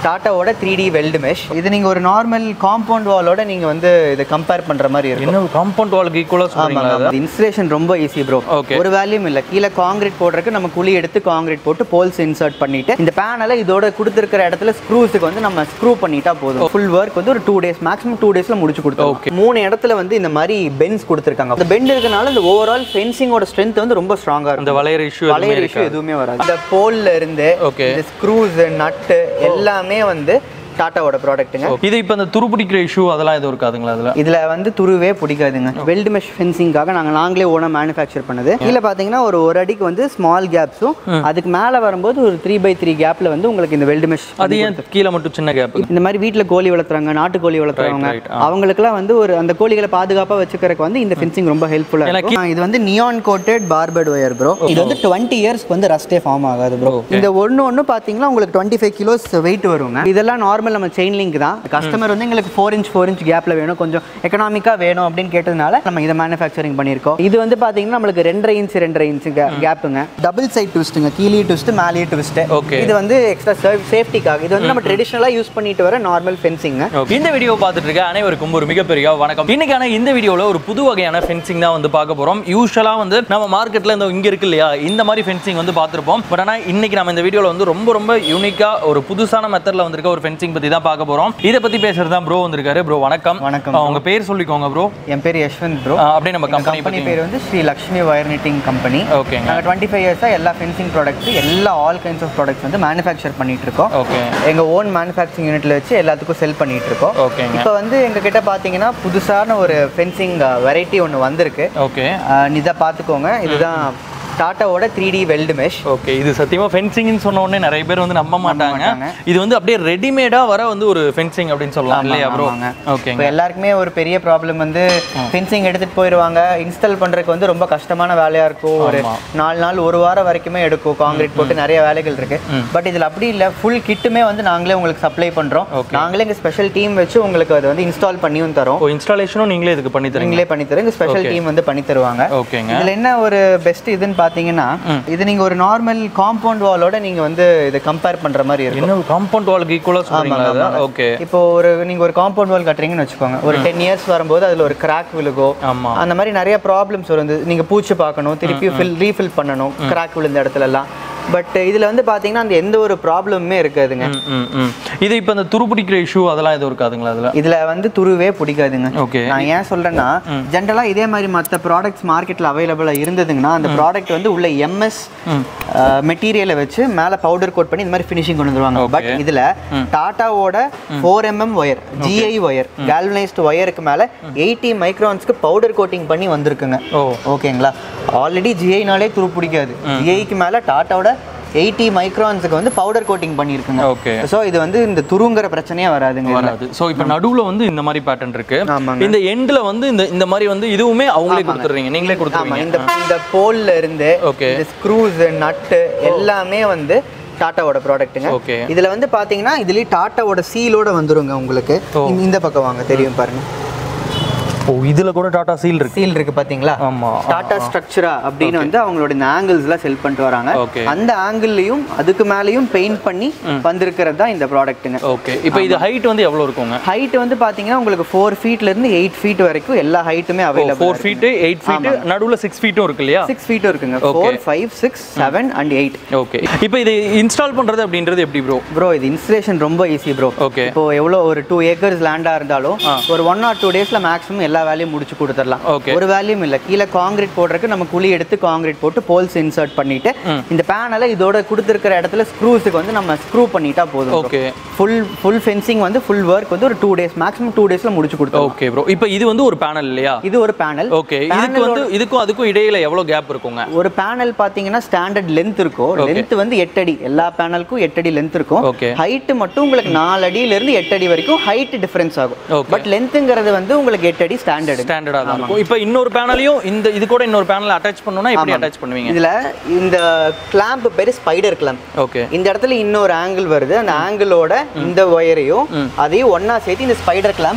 டாட்டாவோட three D weld mesh இது நீங்கள் ஒரு நார்மல் காம்பவுண்ட் வாலோட நீங்கள் வந்து இதை கம்பேர் பண்ணுற மாதிரி இருக்கும் என்ன காம்பவுண்ட் வாலுக்கு ஈக்குவலாக சொல்றீங்களா இன்ஸ்டலேஷன் ரொம்ப ஈஸி ப்ரோ Okay. ஒரு வேல்யூம் இல்லை கீழே காங்கிரீட் போடுறதுக்கு நம்ம குழி எடுத்து காங்கிரீட் போட்டு போல்ஸ் இன்சர்ட் பண்ணிட்டு இந்த பேனலை இதோட கொடுத்துருக்கிற இடத்துல ஸ்க்ரூஸுக்கு வந்து நம்ம ஸ்க்ரூ பண்ணிட்டா போதும் ஃபுல் ஒர்க் வந்து ஒரு டூ டேஸ் மேக்ஸிமம் டூ டேஸ்ல முடிச்சு கொடுத்தோம் மூணு இடத்துல வந்து இந்த மாதிரி பென்ஸ் கொடுத்துருக்காங்க அந்த பெண்ட் இருக்கனால இந்த ஓவரால் ஃபென்சிங்கோட ஸ்ட்ரென்த் வந்து ரொம்ப ஸ்ட்ராங்கா இருக்கும் அந்த வளையற இஷ்யூ வளையற இஷ்யூ எதுவுமே வராது இந்த போல்ல இருந்து Okay. இந்த ஸ்க்ரூஸ் நட்டு எல்லாமே வந்து டாட்டாவோட ப்ராடக்ட்டுங்க இது இப்போ அந்த துரு பிடிக்கிற இஷ்யூ அதெல்லாம் எதுவும் இருக்காதுங்களா அதில் இதுல வந்து துருவே பிடிக்காதுங்க வெல்டு மெஷ் ஃபென்சிங்காக நாங்க நாங்களே ஓனா மேனுஃபேக்சர் பண்ணது கீழே பாத்தீங்கன்னா ஒரு ஒரு அடிக்கு வந்து ஸ்மால் கேப்ஸும் அதுக்கு மேல வரும்போது ஒரு த்ரீ பை த்ரீ கேப்ல வந்து உங்களுக்கு இந்த வெல்டு மெஷ் அது ஏன் கீழே மட்டும் சின்ன கேப் இந்த மாதிரி வீட்ல கோழி வளர்த்துறாங்க நாட்டு கோழி வளர்த்துறவங்க right, அவங்களுக்குலாம் வந்து ஒரு அந்த கோழிகளை பாதுகாப்பா வச்சுக்கிறதுக்கு வந்து இந்த ஃபென்சிங் ரொம்ப ஹெல்ப்ஃபுல்லா இருக்கும் ஆ, இது வந்து neon coated barbed wire bro இது வந்து டுவெண்ட்டி இயர்ஸ்க்கு வந்து ரஸ்டே ஃபார்ம் ஆகாது ப்ரோ இந்த ஒன்று ஒன்று பார்த்தீங்கன்னா உங்களுக்கு டுவெண்ட்டி ஃபைவ் கிலோஸ் வெயிட் வருங்க இதெல்லாம் நார்மல் நம்ம செயின் லிங்க் தான் கஸ்டமர் வந்து எங்களுக்கு ஃபோர் இன்ச் ஃபோர் இன்ச் கேப்ல வேணும் கொஞ்சம் எக்கனாமிக்கா வேணும் அப்படின்னு கேட்டதுனால நம்ம இதை மேனுஃபேக்சரிங் பண்ணியிருக்கோம் இது வந்து பார்த்தீங்கன்னா நம்மளுக்கு ரெண்டரை இன்ச் ரெண்டரை இன்ச் கேப்புங்க டபுள் சைட் ட்விஸ்ட்டுங்க கீழே ட்விஸ்ட் மேலேயே ட்விஸ்ட் Okay. இது வந்து எக்ஸ்ட்ரா சேஃப்டிக்காக இது வந்து நம்ம ட்ரெடிஷ்னலாக யூஸ் பண்ணிட்டு வர நார்மல் ஃபென்சிங்க Okay. இந்த வீடியோ பார்த்துட்டு இருக்க அனைவருக்கும் ஒரு மிகப்பெரிய வணக்கம் இன்னைக்கான இந்த வீடியோவில் ஒரு புது வகையான ஃபென்சிங் தான் வந்து பார்க்க போகிறோம் யூஸ்வலாக வந்து நம்ம மார்க்கெட்டில் இந்த இங்கே இருக்கு இல்லையா இந்த மாதிரி ஃபென்சிங் வந்து பார்த்துருப்போம் பட் ஆனால் இன்னைக்கு நம்ம இந்த வீடியோவில் வந்து ரொம்ப ரொம்ப யூனிக்காக ஒரு புதுசான மெத்தடில் வந்திருக்க ஒரு ஃபென்சிங் பற்றி தான் பார்க்க போகிறோம் இதை பற்றி பேசுறது தான் ப்ரோ வந்திருக்காரு ப்ரோ வணக்கம் வணக்கம் ஆ, உங்க பேர் சொல்லிக்கோங்க ப்ரோ என் பேர் யஷ்வந்த் ப்ரோ அப்படியே நம்ம கம்பெனி கம்பெனி பற்றி பேர் வந்து Sri Lakshmi wire knitting company ஓகேங்க நாங்கள் டுவெண்ட்டி ஃபைவ் இயர்ஸாக எல்லா ஃபென்சிங் ப்ராடக்ட்ஸ் எல்லா ஆல் கைண்ட்ஸ் ஆஃப் ப்ராடக்ட்ஸ் வந்து மேனுஃபேக்சர் பண்ணிட்டு இருக்கோம் ஓகே எங்கள் ஓன் மேனுஃபேக்சரிங் யூனிட்ல வச்சு எல்லாத்துக்கும் செல் பண்ணிட்டு இருக்கோம் ஓகேங்க இப்போ வந்து எங்ககிட்ட பார்த்தீங்கன்னா புதுசான ஒரு ஃபென்சிங் வெரைட்டி ஒன்று வந்திருக்கு ஓகே அஹ் இதை பார்த்துக்கோங்க இதுதான் டாட்டாவோட three D weld mesh okay இது சத்தியமா ஃபென்சிங்னு சொன்ன உடனே நிறைய பேர் வந்து நம்ப மாட்டாங்க மாட்டாங்க. இது வந்து அப்படியே ரெடிமேடா வர வந்து ஒரு ஃபென்சிங் அப்படின்னு சொல்லலாம் இல்லையா ப்ரோ ஆமாங்க. ஓகேங்க இப்போ எல்லாருக்குமே ஒரு பெரிய ப்ராப்ளம் வந்து ஃபென்சிங் எடுத்துட்டு போயிடுவாங்க இன்ஸ்டால் பண்றதுக்கு வந்து ரொம்ப கஷ்டமான வேலையா இருக்கும் ஒரு ஆமா. நாலு நாள் ஒரு வாரம் வரைக்குமே எடுக்கும் காங்கிரீட் போட்டு நிறைய வேலைகள் இருக்கு பட் இதுல அப்படி இல்ல ஃபுல் கிட்டுமே வந்து நாங்களே உங்களுக்கு சப்ளை பண்றோம் Okay. நாங்களே எங்க ஸ்பெஷல் டீம் வச்சு உங்களுக்கு அதை வந்து இன்ஸ்டால் பண்ணியும் தரோம் ஓ இன்ஸ்டாலேஷனும் நீங்களே இதுக்கு பண்ணி தரீங்க நீங்களே பண்ணி தரோம் எங்க ஸ்பெஷல் டீம் வந்து பண்ணி தருவாங்க ஓகேங்க இதுல என்ன ஒரு பெஸ்ட் இதுன்னு பாத்தீங்கன்னா இது நீங்க ஒரு நார்மல் காம்பவுண்ட் வாலோட நீங்க வந்து இதை கம்பேர் பண்ற மாதிரி இருக்கும் என்ன காம்பவுண்ட் வாலுக்கு ஈக்குவலாக சொல்றீங்களா ஆமாங்க, அது ஓகே இப்போ ஒரு நீங்க ஒரு காம்பவுண்ட் வால் கட்டுறீங்கன்னு வச்சுக்கோங்க ஒரு டென் இயர்ஸ் வரும்போது அதுல ஒரு கிராக் விழுகோ ஆமா அந்த மாதிரி நிறைய ப்ராப்ளம்ஸ் வரும் இந்த- நீங்க பூச்சி பார்க்கணும் திருப்பி ஃபில் ரீஃபில் பண்ணணும் கிராக் விழுந்த இடத்துல எல்லாம் பட் இதுல வந்து பாத்தீங்கன்னா அந்த எந்த ஒரு ப்ராப்ளமுமே இருக்காதுங்க ம், ம் ம் இது இப்போ அந்த துரு பிடிக்கிற இஷ்யூ அதெல்லாம் எதுவும் இருக்காதுங்களா அதுல இதுல வந்து துருவே பிடிக்காதுங்க ஓகே நான் ஏன் சொல்றேன்னா ஜென்ரலா இதே மாதிரி மற்ற ப்ராடக்ட்ஸ் மார்க்கெட்ல அவைலபிளா இருந்ததுங்கன்னா அந்த ப்ராடக்ட் வந்து உள்ள எம்எஸ் மெட்டீரியலை வச்சு மேல பவுடர் கோட் பண்ணி இந்த மாதிரி ஃபினிஷிங் கொண்டு வந்துருவாங்க பட் இதுல டாட்டாவோட four MM wire GI wire galvanized ஒயருக்கு மேல எயிட்டி மைக்ரான்ஸ்க்கு பவுடர் கோட்டிங் பண்ணி வந்திருக்குங்க ஓ ஓகேங்களா ஆல்ரெடி ஜிஐனாலே துரு பிடிக்காது ஜிஐக்கு மேல டாட்டாவோட எயிட்டி மைக்ரான்ஸுக்கு வந்து பவுடர் கோட்டிங் பண்ணியிருக்குங்க ஓகே ஸோ இது வந்து இந்த துருங்கிற பிரச்சனையே வராதுங்க இதுல. வராது ஸோ இப்போ நடுவுல வந்து இந்த மாதிரி பேட்டர்ன் இருக்கு ஆமாங்க. இந்த எண்ட்ல வந்து இந்த இந்த மாதிரி வந்து இதுவுமே அவங்களே கொடுத்துறீங்க நீங்களே ஆமா கொடுத்துருவீங்க இந்த இந்த போல்ல இருந்து Okay. இந்த ஸ்க்ரூஸ் நட்டு எல்லாமே வந்து டாட்டாவோட ப்ராடக்ட்டுங்க ஓகே இதுல வந்து பாத்தீங்கன்னா இதுலயே டாட்டாவோட சீலோட வந்துருங்க உங்களுக்கு இந்த- இந்த பக்கம் வாங்க தெரியும் பாருங்க ஓ இதுல கூட டாடா சீல் இருக்கு சீல் இருக்கு பாத்தீங்களா ஆமா டாடா ஸ்ட்ரக்சரா அப்படின்னு வந்து அவங்களோட இந்த ஆங்கிள்ஸ் எல்லாம் செல் பண்ணிட்டு வராங்க ஓகே அந்த ஆங்கிள்லயும் அதுக்கு மேலயும் பெயிண்ட் பண்ணி வந்திருக்கிறது தான் இந்த ப்ராடக்ட்டுங்க ஓகே இப்போ இது ஹைட் வந்து எவ்வளவு இருக்குங்க ஹைட் வந்து பாத்தீங்கன்னா உங்களுக்கு ஃபோர் ஃபீட்ல இருந்து எயிட் ஃபீட் வரைக்கும் எல்லா ஹைட்டுமே available four feet eight feet நடுவுல சிக்ஸ் ஃபீட்டும் இருக்கு இல்லையா சிக்ஸ் ஃபீட்டும் இருக்குங்க four five six seven and eight okay இப்போ இது இன்ஸ்டால் பண்றது அப்படின்றது எப்படி ப்ரோ ப்ரோ இது இன்ஸ்டலேஷன் ரொம்ப ஈஸி ப்ரோ ஓகே இப்போ எவ்வளோ ஒரு டூ ஏக்கர்ஸ் லேண்டா இருந்தாலும் ஒரு ஒன் ஆர் டூ டேஸ்ல மேக்ஸிமம் எல்லா வேலையும் முடிச்சு கொடுத்துடலாம் Okay. ஒரு வேலையும் இல்ல கீழே காங்கிரீட் போடுறதுக்கு நம்ம குழி எடுத்து காங்கிரீட் போட்டு போல்ஸ் இன்சர்ட் பண்ணிட்டு இந்த பேனலை இதோட கொடுத்துருக்கிற இடத்துல ஸ்க்ரூஸுக்கு வந்து நம்ம ஸ்க்ரூ பண்ணிட்டா போதும் ஓகே ஃபுல் ஃபுல் ஃபென்சிங் வந்து ஃபுல் ஒர்க் வந்து ஒரு டூ டேஸ் மேக்ஸிமம் டூ டேஸ்ல முடிச்சு கொடுத்தோம் ஓகே ப்ரோ இப்போ இது வந்து ஒரு பேனல் இல்லையா இது ஒரு பேனல் ஓகே இதுக்கு வந்து இதுக்கும் அதுக்கும் இடையில எவ்வளவு கேப் இருக்குங்க ஒரு பேனல் பாத்தீங்கன்னா ஸ்டாண்டர்ட் லென்த் இருக்கும் லென்த் வந்து எட்டு அடி எல்லா பேனலுக்கும் எட்டு அடி லென்த் இருக்கும் ஓகே ஹைட் மட்டும் உங்களுக்கு நாலு அடியில இருந்து எட்டு அடி வரைக்கும் ஹைட் டிஃபரன்ஸ் ஆகும் Okay. பட் லென்த்துங்கிறது வந்து உங்களுக்கு எட்டு அடி ஸ்டாண்டர்டு ஸ்டாண்டர்டா தான் இருக்கும் இப்போ இன்னொரு பேனலையும் இந்த இது கூட இன்னொரு பேனல் அட்டாச் பண்ணனும்னா எப்படி அட்டாச் பண்ணுவீங்க இதுல இந்த கிளாம்ப் பேரு ஸ்பைடர் கிளாம்ப் ஓகே இந்த இடத்துல இன்னொரு ஆங்கிள் வருது அந்த ஆங்கிளோட இந்த ஒயரையும் அதையும் ஒண்ணா சேர்த்து இந்த ஸ்பைடர் கிளாம்ப்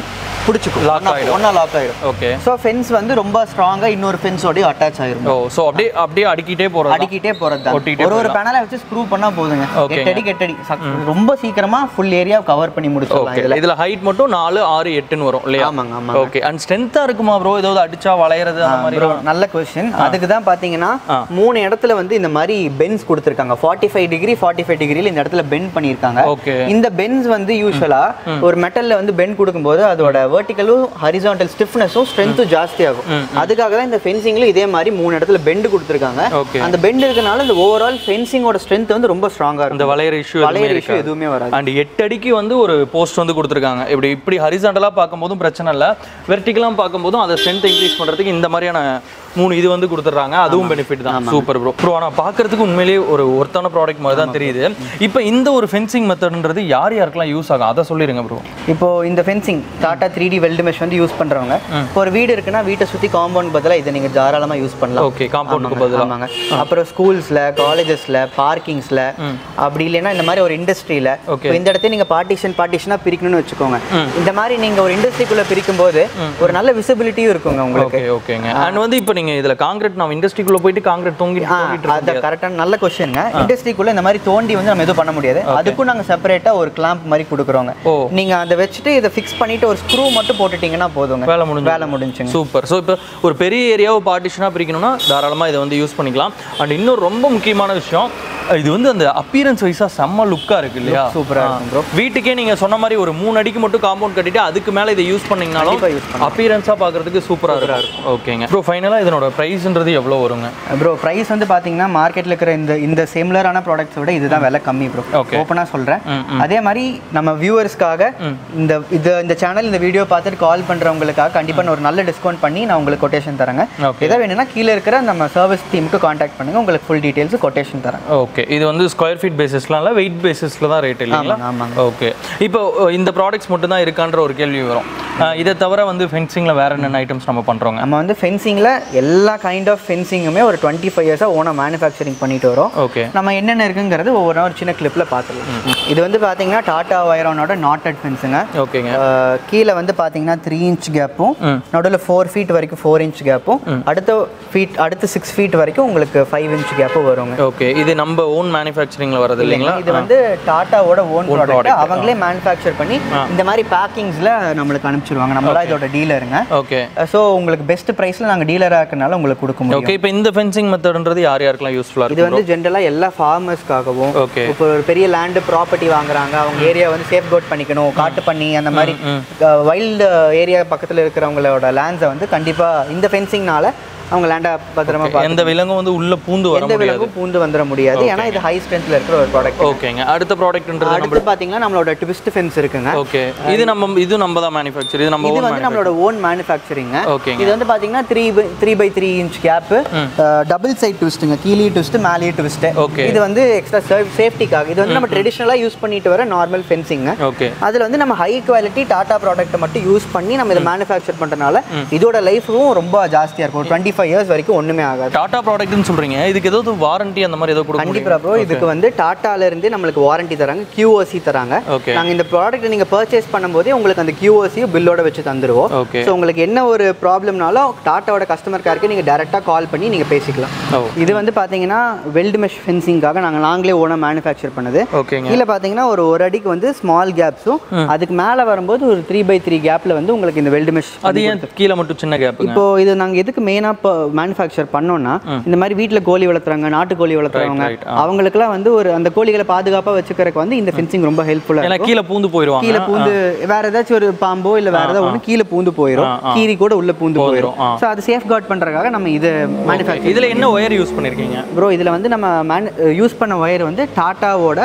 பிடிச்சிக்கும் Lock ஆயிடும். ஒன்றா லாக் ஆயிடும் ஓகே ஸோ ஃபென்ஸ் வந்து ரொம்ப ஸ்ட்ராங்காக இன்னொரு ஃபென்ஸோடய அட்டாச் ஆயிரும் ஓ ஸோ அப்படியே அப்படியே அடிக்கிட்டே போகிறது அடிக்கிட்டே போறது தான் ஒட்டிக்கிட்டே ஒரு ஒரு பேனலை வச்சு ஸ்க்ரூ பண்ணா போதுங்க Okay. எட்டு அடி எட்டு அடி சக்- ரொம்ப சீக்கிரமா ஃபுல் ஏரியா கவர் பண்ணி முடிச்சிடலாம் ஓகே இதுல இதுல ஹைட் மட்டும் நாலு ஆறு எட்டுன்னு வரும் இல்லையா ஆமாங்க ஆமாங்க ஓகே அண்ட் ஸ்ட்ரென்த்தா இருக்குமா ப்ரோ ஏதாவது அடிச்சா வளையறது அந்த மாதிரி Bro, நல்ல கொஸ்டின் அதுக்கு தான் பாத்தீங்கன்னா மூணு இடத்துல வந்து இந்த மாதிரி பென்ஸ் கொடுத்துருக்காங்க forty five degree forty five டிகிரியில் இந்த இடத்துல பெண்ட் பண்ணியிருக்காங்க ஓகே இந்த பென்ஸ் வந்து யூஸ்வலா ஒரு மெட்டல்ல வந்து பெண்ட் கொடுக்கும்போது அதோட வெர்டிக்கலும் ஹரிசான்டல் ஸ்டிஃப்னஸும் ஸ்ட்ரென்த்தும் ஜாஸ்தி ஆகும் அதுக்காக தான் இந்த ஃபென்சிங்ல இதே மாதிரி மூணு இடத்துல பெண்ட் கொடுத்துருக்காங்க ஓகே அந்த பெண்ட் இருக்கனால இந்த ஓவரால் ஃபென்சிங்கோட ஸ்ட்ரென்த் வந்து ரொம்ப ஸ்ட்ராங்கா இந்த இருக்கும் வளையற இஷ்யூ வளையற இஷ்யூ எதுவுமே வராது அண்ட் எட்டு அடிக்கு வந்து ஒரு போஸ்ட் வந்து கொடுத்துருக்காங்க இப்படி இப்படி ஹரிசாண்டலாக பார்க்கும்போதும் பிரச்சனை இல்லை வெர்டிகலாக பார்க்கும்போதும் அதை ஸ்ட்ரென்த் இன்க்ரீஸ் பண்ணுறதுக்கு இந்த மாதிரியான மூணு இது வந்து கொடுத்துட்றாங்க அதுவும் பெனிஃபிட் தான் சூப்பர் ப்ரோ ப்ரோ ஆனால் பார்க்கறதுக்கு உண்மையிலேயே ஒரு ஒருத்தான ப்ராடக்ட் மாதிரி தான் தெரியுது இப்போ இந்த ஒரு ஃபென்சிங் மெத்தட்ன்றது யார் யாருக்கெல்லாம் யூஸ் ஆகும் அதை சொல்லிடுங்க ப்ரோ இப்போ இந்த fencing Tata three D weld mesh வந்து யூஸ் பண்றவங்க இப்போ ஒரு வீடு இருக்குன்னா வீட்டை சுத்தி காம்பவுண்ட் பதிலா இதை நீங்க தாராளமா யூஸ் பண்ணலாம் ஓகே காம்பவுண்டுக்கு ஆமாங்க, பதிலாக ஆமாங்க அப்புறம் ஸ்கூல்ஸ்ல காலேஜஸ்ல பார்க்கிங்ஸ்ல அப்படி இல்லைன்னா இந்த மாதிரி ஒரு இண்டஸ்ட்ரியில Okay. இந்த இடத்த நீங்க பார்ட்டிஷன் பார்ட்டிஷனா பிரிக்கணும்னு வச்சுக்கோங்க இந்த மாதிரி நீங்க ஒரு இண்டஸ்ட்ரிக்குள்ள பிரிக்கும் போது ஒரு நல்ல விசிபிலிட்டியும் இருக்குங்க உங்களுக்கு ஓகே ஓகேங்க அண்ட் வந்து இப்போ நீங்கள் இதில் காங்கிரீட் நம்ம இண்டஸ்ட்ரிக்குள்ளே போயிட்டு காங்கிரீட் தொங்கி தூங்கிட்டு இருக்க அது கரெக்டான நல்ல கொஸ்டின்ங்க இண்டஸ்ட்ரிக்குள்ள இந்த மாதிரி தோண்டி வந்து நம்ம எதுவும் பண்ண முடியாது அதுக்கும் நாங்க செப்பரேட்டா ஒரு கிளாம்ப் மாதிரி கொடுக்குறோங்க ஓ. நீங்க அதை வச்சுட்டு இதை ஃபிக்ஸ் பண்ணிட்டு ஒரு ஸ்க்ரூ மட்டும் போட்டுட்டீங்கன்னா போதுங்க வேலை முடிஞ்சு வேலை முடிஞ்சுங்க சூப்பர் ஸோ இப்போ ஒரு பெரிய ஏரியாவை பார்ட்டிஷனாக பிரிக்கணும்னா தாராளமாக இதை வந்து யூஸ் பண்ணிக்கலாம் அண்ட் இன்னும் ரொம்ப முக்கியமான விஷயம் இது வந்து அந்த அப்பியரன்ஸ் வைஸாக செம்ம லுக்காக இருக்கு இல்லையா சூப்பரா இருக்கும் ப்ரோ வீட்டுக்கே நீங்கள் சொன்ன மாதிரி ஒரு மூணு அடிக்கு மட்டும் காம்பவுண்ட் கட்டிட்டு அதுக்கு மேலே இதை யூஸ் பண்ணீங்கனாலும் கண்டிப்பா use பண்ணலாம். அப்பியரன்ஸாக பார்க்கறதுக்கு சூப்பராக இருக்கும் ஓகேங்க ப்ரோ ஃபைனலாக இதனோட ப்ரைஸ்ன்றது எவ்வளோ வருங்க ப்ரோ ப்ரைஸ் வந்து பாத்தீங்கன்னா மார்க்கெட்ல இருக்கிற இந்த இந்த சிமிலரான ப்ராடக்ட்ஸ் விட இதுதான் விலை கம்மி ப்ரோ Okay. ஓப்பனா சொல்றேன் அதே மாதிரி நம்ம வியூவர்ஸ்க்காக இந்த இது இந்த சேனல் இந்த வீடியோ பார்த்துட்டு கால் பண்றவங்களுக்காக கண்டிப்பா நான் ஒரு நல்ல டிஸ்கவுண்ட் பண்ணி நான் உங்களுக்கு கொட்டேஷன் தரேங்க Okay. எதாவது வேணும்னா கீழே இருக்கிற நம்ம சர்வீஸ் டீமுக்கு காண்டாக்ட் பண்ணுங்க உங்களுக்கு ஃபுல் டீடைல்ஸ் கொட்டேஷன் தரேன் ஓகே இது வந்து ஸ்கொயர் ஃபீட் பேசிஸ்லாம் இல்லை வெயிட் பேசிஸில் தான் ரேட் இல்லைங்களா ஆமாங்க, ஆமாங்க. ஓகே இப்போ அஹ், இந்த ப்ராடக்ட்ஸ் மட்டும் தான் இருக்கான்ற ஒரு கேள்வி வரும் அஹ், இதை தவிர வந்து ஃபென்சிங்கில் வேற என்னென்ன ஐட்டம்ஸ் நம்ம பண்ணுறோங்க நம்ம வந்து ஃபென்சிங்கில் எல்லா கைண்ட் ஆஃப் ஃபென்சிங்குமே ஒரு டுவெண்ட்டி ஃபைவ் இயர்ஸாக ஓனாக மேனுஃபேக்சரிங் பண்ணிட்டு வரோம் ஓகே நம்ம என்னென்ன இருக்குங்கிறது ஒவ்வொரு ஒரு சின்ன கிளிப்பில் பார்த்துக்கலாம் இது வந்து பார்த்தீங்கன்னா டாடா வைரோனோட நாட்டட் ஃபென்ஸுங்க ஓகேங்க கீழே வந்து பார்த்தீங்கன்னா த்ரீ இன்ச் கேப்பும் நடுவில் ஃபோர் ஃபீட் வரைக்கும் ஃபோர் இன்ச் கேப்பும் அடுத்த ஃபீட் அடுத்த சிக்ஸ் ஃபீட் வரைக்கும் உங்களுக்கு ஃபைவ் இன்ச் கேப்பும் வருங்க ஓகே இது நம்ம ஓன் மேனுஃபேக்சரிங்கில் வரது இல்லைங்களா இது வந்து டாட்டாவோட ஓன் ப்ராடக்ட் அவங்களே மேனுஃபேக்சர் பண்ணி இந்த மாதிரி பேக்கிங்ஸில் நம்மளுக்கு அனுப்பிச்சிருவாங்க நம்மளா இதோட டீலருங்க ஓகே ஸோ உங்களுக்கு பெஸ்ட் ப்ரைஸில் நாங்கள் டீலராக இருக்கனால உங்களுக்கு கொடுக்க முடியும் ஓகே இப்போ இந்த ஃபென்சிங் மெத்தட்ன்றது யார் யாருக்கெல்லாம் யூஸ்ஃபுல்லாக இது இருக்கும் வந்து ஜென்ரலாக எல்லா ஃபார்மர்ஸ்க்காகவும் ஓகே இப்போ ஒரு பெரிய லேண்டு ப்ராப்பர்ட்டி வாங்குறாங்க அவங்க ஏரியா வந்து சேஃப் கோட் பண்ணிக்கணும் காட்டு பண்ணி அந்த மாதிரி வைல்டு ஏரியா பக்கத்தில் இருக்கிறவங்களோட லேண்ட்ஸை வந்து கண்டிப்பாக இந்த ஃபென்சிங்னால அவங்க லேண்டை பத்திரமா பார்த்து எந்த விலங்கும் வந்து உள்ள பூந்து வர எந்த முடியாது விலங்கும் பூந்து வந்துட முடியாது ஏன்னா இது ஹை ஸ்ட்ரென்த்ல இருக்கிற ஒரு ப்ராடக்ட் ஓகேங்க அடுத்த ப்ராடக்ட்ன்றது அடுத்து பார்த்தீங்கன்னா நம்மளோட ட்விஸ்ட் ஃபென்ஸ் இருக்குங்க ஓகே இது நம்ம இது நம்ம தான் மேனுஃபேக்சர் இது நம்ம இது ஓன் வந்து நம்மளோட ஓன் மேனுஃபேக்சரிங்க ஓகேங்க இது வந்து பார்த்தீங்கன்னா three by three by three inch gap double side ட்விஸ்ட்டுங்க கீழே ட்விஸ்ட் மேலே ட்விஸ்ட் Okay. இது வந்து எக்ஸ்ட்ரா சேஃப்டிக்காக இது வந்து நம்ம ட்ரெடிஷ்னலாக யூஸ் பண்ணிட்டு வர நார்மல் ஃபென்சிங்க ஓகே அதில் வந்து நம்ம ஹை குவாலிட்டி டாடா ப்ராடக்ட்டை மட்டும் யூஸ் பண்ணி நம்ம இதை மேனுஃபேக்சர் பண்ணுறதுனால இதோட லைஃபும் ரொம்ப ஜாஸ்தியாக இருக்கும் டுவெண்ட்டி ஃபைவ் இயர்ஸ் வரைக்கும் ஒன்றுமே ஆகாது டாடா ப்ராடக்ட்னு சொல்றீங்க இதுக்கு ஏதாவது வாரண்டி அந்த மாதிரி ஏதோ கொடுக்க முடியும் கண்டிப்பா ப்ரோ இதுக்கு வந்து டாட்டால இருந்து நம்மளுக்கு வாரண்டி தராங்க QOC தராங்க Okay. நாங்க இந்த ப்ராடக்ட் நீங்க பர்ச்சேஸ் பண்ணும்போதே உங்களுக்கு அந்த QOC பில்லோட வச்சு தந்துருவோம் Okay. ஸோ உங்களுக்கு என்ன ஒரு ப்ராப்ளம்னாலும் டாட்டாவோட கஸ்டமர் கேருக்கு நீங்க டேரெக்டாக கால் பண்ணி நீங்க பேசிக்கலாம் ஓ இது வந்து பாத்தீங்கன்னா வெல்டு மெஷ் ஃபென்சிங்காக நாங்க நாங்களே ஓனா மேனுஃபேக்சர் பண்ணது ஓகேங்க கீழே பாத்தீங்கன்னா ஒரு ஒரு அடிக்கு வந்து ஸ்மால் கேப்ஸும் அதுக்கு மேல வரும்போது ஒரு த்ரீ பை த்ரீ கேப்ல வந்து உங்களுக்கு இந்த வெல்டு மெஷ் அது ஏன் கீழே மட்டும் சின்ன கேப்புங்க இப்போ இது நாங்க எதுக்கு மெயினா இப்போ மேனுஃபேக்சர் பண்ணோம்னா இந்த மாதிரி வீட்ல கோழி வளர்த்துறாங்க நாட்டு கோழி வளர்த்துறவங்க right, அவங்களுக்குலாம் வந்து ஒரு அந்த கோழிகளை பாதுகாப்பா வச்சுக்கிறதுக்கு வந்து இந்த ஃபென்சிங் ரொம்ப ஹெல்ப்ஃபுல்லா ஏன்னா கீழே பூந்து போயிடுவாங்க கீழே பூந்து வேற ஏதாச்சும் ஒரு பாம்போ இல்ல வேற ஏதாவது ஒண்ணு கீழே பூந்து போயிடும் கீரி கூட உள்ள பூந்து போயிடும் ஆ. ஸோ அது சேஃப் கார்ட் பண்றதுக்காக நம்ம இது மேனுஃபேக்சர் இதுல என்ன ஒயர் யூஸ் பண்ணிருக்கீங்க ப்ரோ இதுல வந்து நம்ம மேன் யூஸ் பண்ண ஒயர் வந்து டாட்டாவோட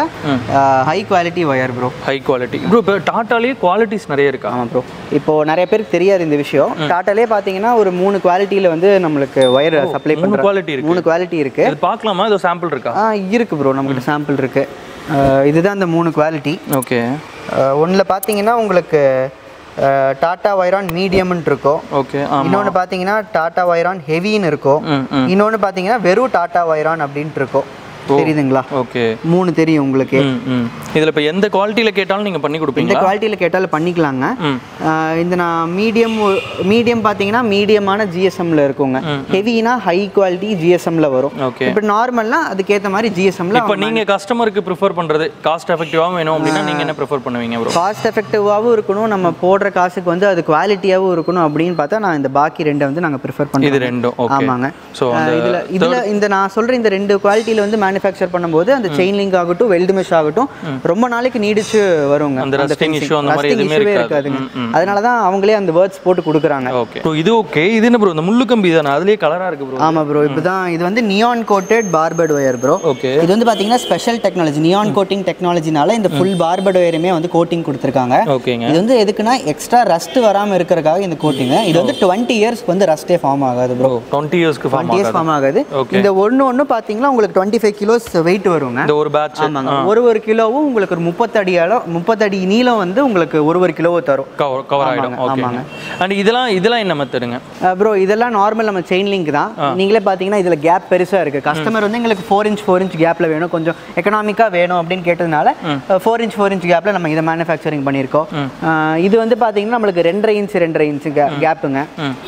high quality wire bro high quality bro இப்போ டாட்டாலேயே குவாலிட்டிஸ் நிறைய இருக்கா ஆமா ப்ரோ இப்போ நிறைய பேருக்கு தெரியாது இந்த விஷயம் டாட்டாலே பாத்தீங்கன்னா ஒரு மூணு குவாலிட்டியில வந்து நம்மளுக்கு ஒயர் சப்ளை மூணு பண்றாங்க குவாலிட்டி இருக்கு மூணு குவாலிட்டி இருக்கு இது பார்க்கலாமா ஏதோ சாம்பிள் இருக்கா ஆ இருக்கு ப்ரோ நம்மகிட்ட சாம்பிள் இருக்கு ஆ, இதுதான் அந்த மூணு குவாலிட்டி ஓகே ஒன்றில் பார்த்தீங்கன்னா உங்களுக்கு டாடா வைரான் மீடியம்னு இருக்கும் ஓகே ஆ இன்னொன்று பார்த்தீங்கன்னா டாடா வைரான் ஹெவின்னு இருக்கும் ம் ம் இன்னொன்று பார்த்தீங்கன்னா வெறும் டாடா வைரான் அப்படின்ட்டு இருக்கும் தெரியுதுங்களா ஓகே மூணு தெரியும் உங்களுக்கு ம் ம் இதில் இப்போ எந்த குவாலிட்டியில் கேட்டாலும் நீங்கள் பண்ணி இந்த கொடுப்பீங்களா குவாலிட்டியில் கேட்டாலும் பண்ணிக்கலாங்க ம் ஆஹ் இந்த நான் மீடியம் மீடியம் பார்த்தீங்கன்னா மீடியமான ஜிஎஸ்எம்ல இருக்குங்க ஹெவினா ஹை குவாலிட்டி ஜிஎஸ்எம்ல வரும் ஓகே இப்போ நார்மல்னா அதுக்கேற்ற மாதிரி ஜிஎஸ்எம்ல இப்போ நீங்கள் கஸ்டமருக்கு ப்ரிஃபர் பண்ணுறது காஸ்ட் எஃபெக்டிவாகவும் வேணும் அப்படின்னா நீங்கள் என்ன ப்ரிஃபர் பண்ணுவீங்க ப்ரோ காஸ்ட் எஃபெக்டிவாகவும் இருக்கணும் நம்ம போடுற காசுக்கு வந்து அது குவாலிட்டியாகவும் இருக்கணும் அப்படின்னு பார்த்தா நான் இந்த பாக்கி ரெண்டை வந்து நாங்கள் ப்ரிஃபர் இது பண்ணுவோம் ரெண்டும் ஓகே ஆமாங்க ஸோ அந்த இதுல இதுல இந்த நான் சொல்ற இந்த ரெண்டு குவாலிட்டியில வந்து மேனுஃபேக்சர் பண்ணும்போது அந்த செயின் லிங்க் ஆகட்டும் வெல்டு மெஷ் ஆகட்டும் ரொம்ப நாளைக்கு நீடிச்சு வருங்க அந்த rusting issue அந்த மாதிரி Rusting எதுவுமே issue-வே இருக்காது. இருக்காதுங்க அதனால தான் அவங்களே அந்த வேர்ட்ஸ் போட்டு கொடுக்குறாங்க ஓகே ஸோ இது ஓகே இது என்ன ப்ரோ இந்த முள்ளு கம்பி தானே அதுலேயே கலராக இருக்கு ப்ரோ ஆமா ப்ரோ இப்பதான் இது வந்து neon coated barbed wire bro okay இது வந்து பாத்தீங்கன்னா ஸ்பெஷல் டெக்னாலஜி நியான் கோட்டிங் டெக்னாலஜினால இந்த ஃபுல் பார்பட் ஒயருமே வந்து கோட்டிங் கொடுத்துருக்காங்க ஓகேங்க இது வந்து எதுக்குன்னா எக்ஸ்ட்ரா ரஸ்ட் வராம இருக்கறதுக்காக இந்த கோட்டிங் இது வந்து டுவெண்ட்டி இயர்ஸ்க்கு வந்து ரஸ்டே ஃபார்ம் ஆகாது ப்ரோ ஓ டுவெண்ட்டி இயர்ஸ்க்கு ஃபார்ம் டுவெண்ட்டி இயர்ஸ் ஃபார்ம் ஆகாது Okay. இந்த ஒன்று ஒன்று பார்த்தீங்கன்னா உங்களுக்கு டுவெண்ட்டி ஃபைவ் கிலோஸ் வெயிட் வருங்க இந்த ஒரு பேட்ச் ஆமாங்க ஒரு ஒரு கிலோவும் உங்களுக்கு ஒரு முப்பத்தடி அளவு முப்பத்தடி நீளம் வந்து உங்களுக்கு ஒரு ஒரு கிலோவை தரும் கவர் கவர் ஆகிடும் ஓகே அண்ட் இதெல்லாம் இதெல்லாம் என்ன மெத்தடுங்க ப்ரோ இதெல்லாம் நார்மல் நம்ம செயின் லிங்க் தான் நீங்களே பார்த்தீங்கன்னா இதில் கேப் பெருசாக இருக்குது கஸ்டமர் வந்து எங்களுக்கு ஃபோர் இன்ச் ஃபோர் இன்ச் கேப்பில் வேணும் கொஞ்சம் எக்கனாமிக்காக வேணும் அப்படின்னு கேட்டதுனால ஃபோர் இன்ச் ஃபோர் இன்ச் கேப்பில் நம்ம இதை மேனுஃபேக்சரிங் பண்ணியிருக்கோம் அஹ், இது வந்து பார்த்தீங்கன்னா நம்மளுக்கு ரெண்டரை இன்ச் ரெண்டரை இன்ச் கேப்புங்க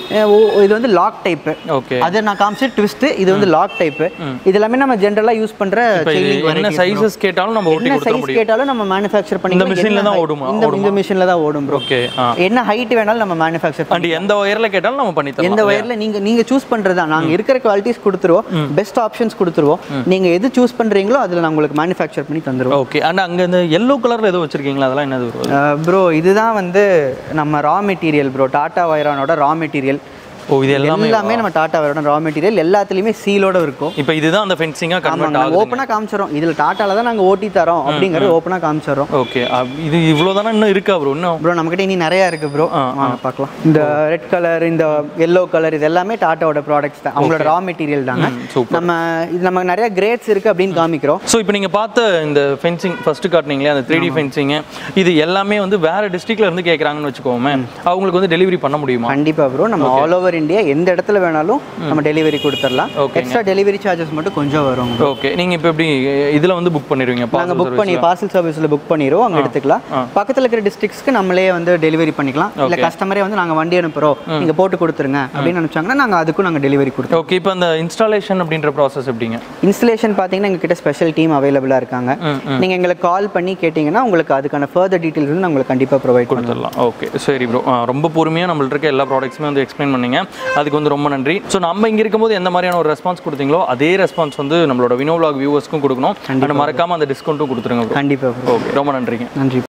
இது வந்து லாக் டைப்பு ஓகே அது நான் காமிச்சு ட்விஸ்ட் இது வந்து லாக் டைப்பு இது எல்லாமே நம்ம ஜென்ரலா யூஸ் பண்ற செயின் லிங்க் என்ன சைஸஸ் கேட்டாலும் நம்ம ஓட்டி என்ன கொடுத்துட சைஸ் முடியும் கேட்டாலும் நம்ம மேனுஃபேக்சர் பண்ணி இந்த machine ல தான் ஓடுமா? இந்த இந்த மிஷினில் தான் ஓடும் ப்ரோ ஓகே ஆ என்ன ஹைட் வேணாலும் நம்ம மேனுஃபேக்சர் அண்ட் எந்த ஒயரில் கேட்டாலும் நம்ம பண்ணி தரலாம் எந்த வயர்ல நீங்க நீங்க சூஸ் பண்றதா நாங்க இருக்கிற குவாலிட்டிஸ் கொடுத்துருவோம் பெஸ்ட் ஆப்ஷன்ஸ் கொடுத்துருவோம் நீங்க எது சூஸ் பண்றீங்களோ அதுல நான் உங்களுக்கு மேனுஃபேக்சர் பண்ணி தந்துருவோம் ஓகே அண்ட் அங்கே இந்த எல்லோ கலரில் ஏதோ வச்சிருக்கீங்களா அதெல்லாம் என்னது bro? ப்ரோ இதுதான் வந்து நம்ம ரா மெட்டீரியல் ப்ரோ டாடா வைரானோட ரா மெட்டீரியல் ஓ இது எல்லாமே எல்லாமே நம்ம டாடா வைரானோட ரா மெட்டீரியல் எல்லாத்துலயுமே சீலோட இருக்கும் இப்போ இதுதான் அந்த ஃபென்சிங்காக கன்வெர்ட் ஆமாங்க ஆகுது ஓப்பனாக காமிச்சிடும் இதில் டாட்டால தான் நாங்கள் ஓட்டி தரோம் அப்படிங்கிறது ஓப்பனாக காமிச்சிடும் ஓகே இது இவ்வளோ தானே இன்னும் இருக்கா ப்ரோ இன்னும் ப்ரோ நம்மக்கிட்ட இனி நிறையா இருக்கு ப்ரோ வாங்க பார்க்கலாம் இந்த ரெட் கலர் இந்த எல்லோ கலர் இது எல்லாமே டாட்டாவோட ப்ராடக்ட்ஸ் தான் அவங்களோட ரா மெட்டீரியல் தாங்க சூப்பர் நம்ம இது நமக்கு நிறைய கிரேட்ஸ் இருக்கு அப்படின்னு காமிக்கிறோம் ஸோ இப்போ நீங்கள் பார்த்த இந்த ஃபென்சிங் ஃபர்ஸ்ட் காட்டினீங்களே அந்த த்ரீ டி ஃபென்சிங் இது எல்லாமே வந்து வேற டிஸ்ட்ரிக்ட்ல இருந்து கேட்குறாங்கன்னு வச்சுக்கோமே அவங்களுக்கு வந்து டெலிவரி பண்ண முடியுமா கண்டிப்பா ப்ரோ நம்ம ஆல் ஓவர் இந்தியா எந்த இடத்துல வேணாலும் நம்ம டெலிவரி கொடுத்துடலாம் ஓகேங்க. எக்ஸ்ட்ரா டெலிவரி சார்ஜஸ் மட்டும் கொஞ்சம் வரும் ஓகே நீங்கள் இப்போ எப்படி இதில் வந்து புக் பண்ணிடுவீங்க நாங்க பார்சல் புக் பண்ணி பார்சல் சர்வீஸ்ல புக் பண்ணிடுவோம் அங்க எடுத்துக்கலாம் பக்கத்துல இருக்கிற டிஸ்ட்ரிக்ட்ஸ்க்கு நம்மளே வந்து டெலிவரி பண்ணிக்கலாம் இல்ல கஸ்டமரே வந்து நாங்க வண்டி அனுப்புறோம் நீங்க போட்டு கொடுத்துருங்க அப்படின்னு நினைச்சாங்கன்னா நாங்க அதுக்கும் நாங்க டெலிவரி கொடுத்தோம் ஓகே இப்போ அந்த இன்ஸ்டாலேஷன் அப்படின்ற ப்ராசஸ் எப்படிங்க இன்ஸ்டலேஷன் பார்த்தீங்கன்னா எங்ககிட்ட ஸ்பெஷல் டீம் அவைலபிளாக இருக்காங்க நீங்கள் எங்களுக்கு கால் பண்ணி கேட்டிங்கன்னா உங்களுக்கு அதுக்கான ஃபர்தர் டீட்டெயில்ஸ் வந்து நான் உங்களுக்கு கண்டிப்பாக ப்ரொவைட் பண்ணுவோம் கொடுத்துடலாம் ஓகே சரி ப்ரோ ரொம்ப பொறுமையாக நம்மள்ட்ட இருக்க எல்லா ப்ராடக்ட்ஸுமே வந்து எக்ஸ்பிளைன் பண்ணீங்க அதுக்கு வந்து ரொம்ப நன்றி ஸோ நம்ம இங்கே இருக்கும்போது எந்த மாதிரியான ஒரு ரெஸ்பான்ஸ் கொடுத்தீங்களோ அதே ரெஸ்பான்ஸ் வந்து நம்மளோட வினோ vlog வியூவர்ஸ்க்கும் கொடுக்கணும் அண்ட் மறக்காம அந்த டிஸ்கவுண்ட்டும் கொடுத்துருங்க ப்ரோ கண்டிப்பாக ஓகே ரொம்ப நன்றிங்க நன்றி